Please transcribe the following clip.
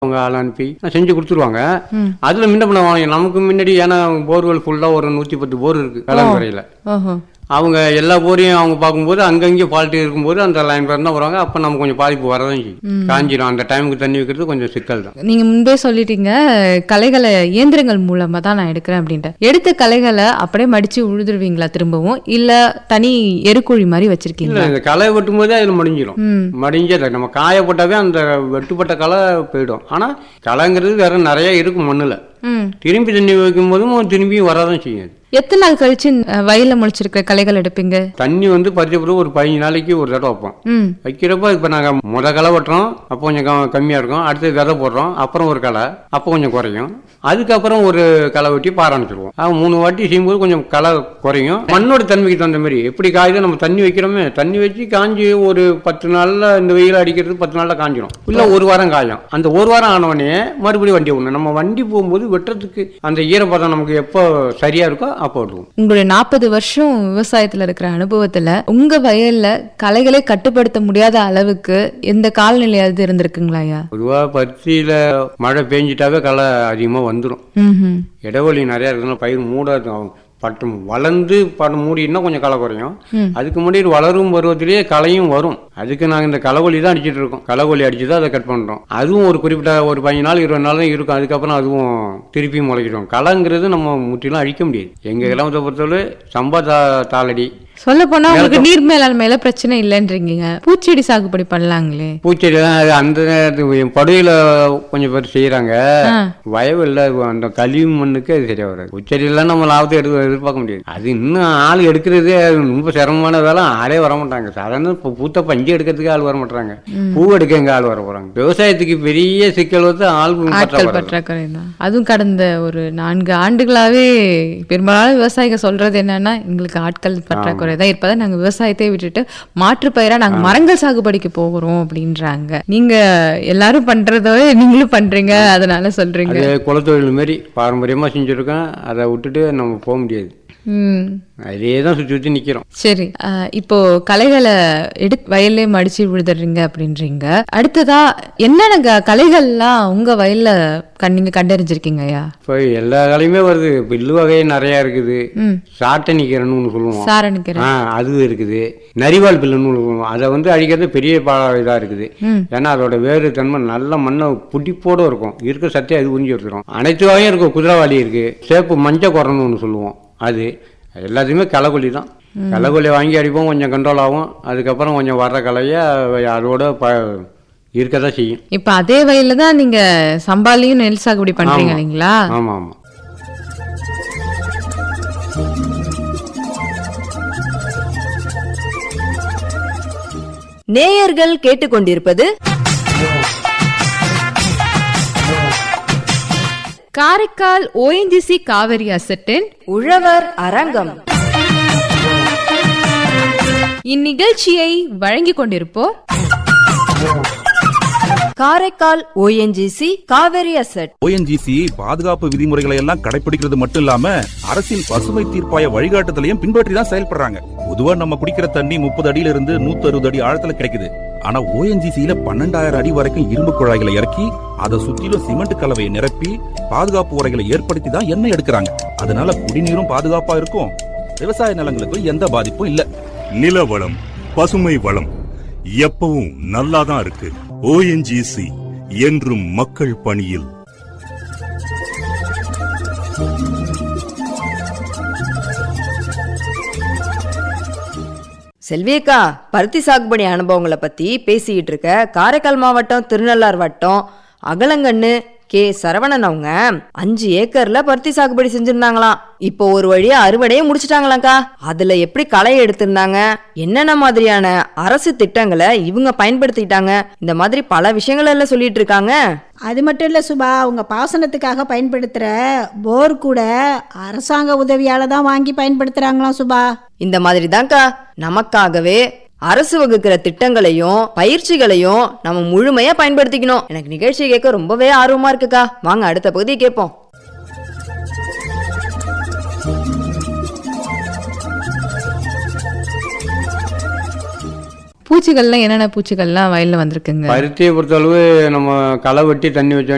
அவங்க ஆள் அனுப்பி செஞ்சு கொடுத்துருவாங்க அதுல முன்ன பண்ண வாங்க நமக்கு முன்னாடி ஏன்னா போர்வெல் ஃபுல்லா ஒரு நூத்தி பத்து போர் இருக்கு கலங்கரையில ஓஹோ அவங்க எல்லா போரையும் அவங்க பார்க்கும்போது அங்கங்கே ஃபால்ட் இருக்கும்போது அந்த லைன் பேர் தான் வருவாங்க அப்போ நம்ம கொஞ்சம் பாதிப்பு வரதான் செய்யும் காஞ்சிடும் அந்த டைமுக்கு தண்ணி வைக்கிறது கொஞ்சம் சிக்கல் தான் நீங்க முன்பே சொல்லிட்டீங்க கலைகளை இயந்திரங்கள் மூலமா தான் நான் எடுக்கிறேன் அப்படின்ட்டு எடுத்த கலைகளை அப்படியே மடிச்சு உழுதுருவீங்களா திரும்பவும் இல்ல தனி எருக்குழி மாதிரி இல்லை வச்சிருக்கீங்களா இந்த களை வெட்டும் போதே அதில் மடிஞ்சிடும் ம் மடிஞ்சே அதை நம்ம காயப்பட்டாவே அந்த வெட்டுப்பட்ட களை போயிடும் ஆனால் களைங்கிறது வேற நிறைய இருக்கும் மண்ணில் ம் திரும்பி தண்ணி வைக்கும் போதும் திரும்பியும் வரதான் செய்யும் அது. எத்தனை நாள் கழிச்சு அஹ், வயல்ல முளைச்சிருக்கிற கலைகள் எடுப்பீங்க தண்ணி வந்து பறிச்ச பிறகு ஒரு பதினஞ்சு நாளைக்கு ஒரு தடவை வைப்போம் ம் வைக்கிறப்ப இப்போ நாங்கள் முத களை வெட்டுறோம் அப்போ கொஞ்சம் க- கம்மியா இருக்கும் அடுத்து விதை போடுறோம் அப்புறம் ஒரு களை அப்போ கொஞ்சம் குறையும் அதுக்கப்புறம் ஒரு களை வெட்டி பாராணிச்சிருவோம் அது மூணு வாட்டி செய்யும்போது கொஞ்சம் களை குறையும் மண்ணோட தன்மைக்கு தகுந்த மாதிரி எப்படி காயுதோ நம்ம தண்ணி வைக்கிறோமே தண்ணி வச்சு காஞ்சி ஒரு பத்து நாள்ல இந்த வெயில் அடிக்கிறது பத்து நாள்ல காஞ்சிரும் இல்லை ஒரு வாரம் காயும் அந்த ஒரு வாரம் ஆனவொடனே மறுபடியும் வண்டி விடணும் நம்ம வண்டி போகும்போது வெட்டுறதுக்கு அந்த ஈரப்பதம் நமக்கு எப்போ சரியா இருக்கோ அப்போ விடுவோம் உங்களுடைய நாற்பது வருஷம் விவசாயத்துல இருக்கிற அனுபவத்துல உங்க வயல்ல கலைகளை கட்டுப்படுத்த முடியாத அளவுக்கு எந்த காலநிலையாவது இருந்திருக்குங்களா ஐயா பொதுவாக பருத்தியில் மழை பெஞ்சிட்டாவே களை அதிகமாக வந்துடும் ம்ஹும். இடைவெளி நிறையா இருக்குதுன்னா பயிர் மூடாது பட்டம் வளர்ந்து படம் மூடினா கொஞ்சம் களை குறையும் அதுக்கு முன்னாடி வளரும் பருவத்திலேயே களையும் வரும் அதுக்கு நாங்கள் இந்த களைவொலி தான் அடிச்சிட்டு இருக்கோம் களைவொலி அடிச்சு தான் அதை கட் பண்ணுறோம் அதுவும் ஒரு குறிப்பிட்ட ஒரு பதினஞ்சு நாள் இருபது நாள் தான் இருக்கும் அதுக்கப்புறம் அதுவும் திருப்பி முளைக்கிடும் களைங்கிறது நம்ம முற்றிலும் அழிக்க முடியாது எங்கள் கிராமத்தை பொறுத்தவரை சம்பா தா தாளடி சொல்ல போனா உங்களுக்கு நீர் மேலாண்மையில பிரச்சனை இல்லைன்றீங்க பூச்செடி சாகுபடி பண்ணலாங்களே பூச்செடி தான் அது அந்த நேரத்துக்கு படுகையில் கொஞ்சம் பேர் செய்கிறாங்க ஆ. வயவில்ல அந்த கழிவு மண்ணுக்கு அது சரியா வராது பூச்செடியெல்லாம் நம்ம லாபத்தை எடுக்க எதிர்பார்க்க முடியாது அது இன்னும் ஆள் எடுக்கிறதே ரொம்ப சிரமமான வேலை ஆளே வர மாட்டாங்க சாதாரண இப்போ பூத்த பஞ்சு எடுக்கிறதுக்கு ஆள் வர மாட்டாங்க பூ எடுக்க எங்க ஆள் வர போறாங்க விவசாயத்துக்கு பெரிய சிக்கல் வந்து ஆள் ஆட்கள் பற்றாக்குறை பற்றாக்குறை தான் அதுவும் கடந்த ஒரு நான்கு ஆண்டுகளாவே பெரும்பாலான விவசாயிகள் சொல்றது என்னன்னா எங்களுக்கு ஆட்கள் பற்றாக்குறை தான் இருப்பதா நாங்க விவசாயத்தை விட்டுட்டு மாற்று பயிரா நாங்க மரங்கள் சாகுபடிக்கு போகிறோம் அப்படின்றாங்க நீங்க எல்லாரும் பண்றத நீங்களும் பண்றீங்க அதனால சொல்றீங்க அது குலத்தொழில் மாரி பாரம்பரியமா செஞ்சுருக்கோம் அதை விட்டுட்டு நம்ம போக முடியாது ம் அதே தான் சுற்றி சுற்றி நிற்கிறோம் சரி அஹ், இப்போ கலைகளை எடு வயல்லே மடிச்சு விழுதுறீங்க அப்படின்றீங்க அடுத்ததா என்னென்ன க- கலைகள்லாம் உங்க வயல்ல கண் நீங்க கண்டறிஞ்சிருக்கீங்க ஐயா இப்போ எல்லா கலையுமே வருது பில்லு வகை நிறையா இருக்குது ம் சாட்டை நிற்கிறன்னு ஒன்று சொல்லுவோம் சாரணிக்கிறேன் ஆ அது இருக்குது நரிவால் பில்லுன்னு ஒண்ணு சொல்லுவோம் அதை வந்து அழிக்கிறது பெரிய பா இதாக இருக்குது ம். ஏன்னா அதோட வேறு தன்மை நல்ல மண்ணை புடிப்போட இருக்கும் இருக்க சத்தையை அது உறிஞ்சி எடுத்துரும் அனைத்து வகையும் இருக்கும் குதிரைவாளி இருக்கு சேப்பு மஞ்சள் குரம்னு ஒன்று சொல்லுவோம் அது எல்லாத்தையுமே களைக்கொல்லி தான் களைக்கொல்லி வாங்கி அடிப்போம் கொஞ்சம் கண்ட்ரோல் ஆகும் அதுக்கப்புறம் கொஞ்சம் வர்ற கலையை அதோட ப இருக்க தான் செய்யும் இப்ப அதே வயல்ல தான் நீங்க சம்பாலையும் நெல் சாகுபடி பண்றீங்க ஆமா. இல்லைங்களா ஆமாம் ஆமாம் நேயர்கள் கேட்டுக்கொண்டிருப்பது காரைக்கால் ஓஎன்ஜிசி காவிரி அசட்டின் உழவர் அரங்கம் இந்நிகழ்ச்சியை வழங்கிக் கொண்டிருப்போர் Karaikal ONGC Kaveri asset ONGC பாதுகாப்பு விதிமுறைகளை எல்லாம் கடைபிடிக்கிறது மட்டும் இல்லாம அரசின் பசுமை தீர்ப்பாய வழிகாட்டுதலையும் பின்பற்றி தான் செயல்படுறாங்க பொதுவா நம்ம குடிக்கிற தண்ணி முப்பது அடியில இருந்து நூத்தி அறுபது அடி ஆழத்துல கிடைக்குது ஆனா ஓஎன்ஜிசியில பன்னெண்டாயிரம் அடி வரைக்கும் இரும்பு குழாய்களை இறக்கி அதை சுத்திலும் சிமெண்ட் கலவையை நிரப்பி பாதுகாப்பு உரைகளை ஏற்படுத்தி தான் எண்ணெய் எடுக்கிறாங்க அதனால குடிநீரும் பாதுகாப்பா இருக்கும் விவசாய நிலங்களுக்கும் எந்த பாதிப்பும் இல்ல நில வளம் பசுமை வளம் எப்பவும் நல்லாதான் இருக்கு ஓஎன்ஜிசி என்றும் மக்கள் பணியில் செல்வியக்கா பருத்தி சாகுபடி அனுபவங்களை பத்தி பேசிக்கிட்டு இருக்க காரைக்கால் மாவட்டம் திருநள்ளார் வட்டம் அகலங்கண்ணு கே சரவணன் அவங்க அஞ்சு ஏக்கர்ல பருத்தி சாகுபடி செஞ்சிருந்தாங்களாம் இப்போ ஒரு வழியா அறுவடையே முடிச்சிட்டாங்களாக்கா அதுல எப்படி களை எடுத்திருந்தாங்க என்னென்ன மாதிரியான அரசு திட்டங்களை இவங்க பயன்படுத்திக்கிட்டாங்க இந்த மாதிரி பல விஷயங்கள் எல்லாம் சொல்லிட்டு இருக்காங்க அது மட்டும் இல்லை சுபா அவங்க பாசனத்துக்காக பயன்படுத்துகிற போர் கூட அரசாங்க உதவியால் தான் வாங்கி பயன்படுத்துகிறாங்களாம் சுபா இந்த மாதிரி தான்க்கா நமக்காகவே அரசு வகுக்கிற திட்டங்களையும் பயிற்சிகளையும் நம்ம முழுமையா பயன்படுத்திக்கணும் எனக்கு நிகழ்ச்சியை கேட்க ரொம்பவே ஆர்வமா இருக்குக்கா வாங்க அடுத்த பகுதியை கேட்போம் பூச்சிகள்லாம் என்னென்ன பூச்சிகள்லாம் வயல்ல வந்திருக்குங்க பருத்தியை பொறுத்தளவு நம்ம களை வெட்டி தண்ணி வச்சோம்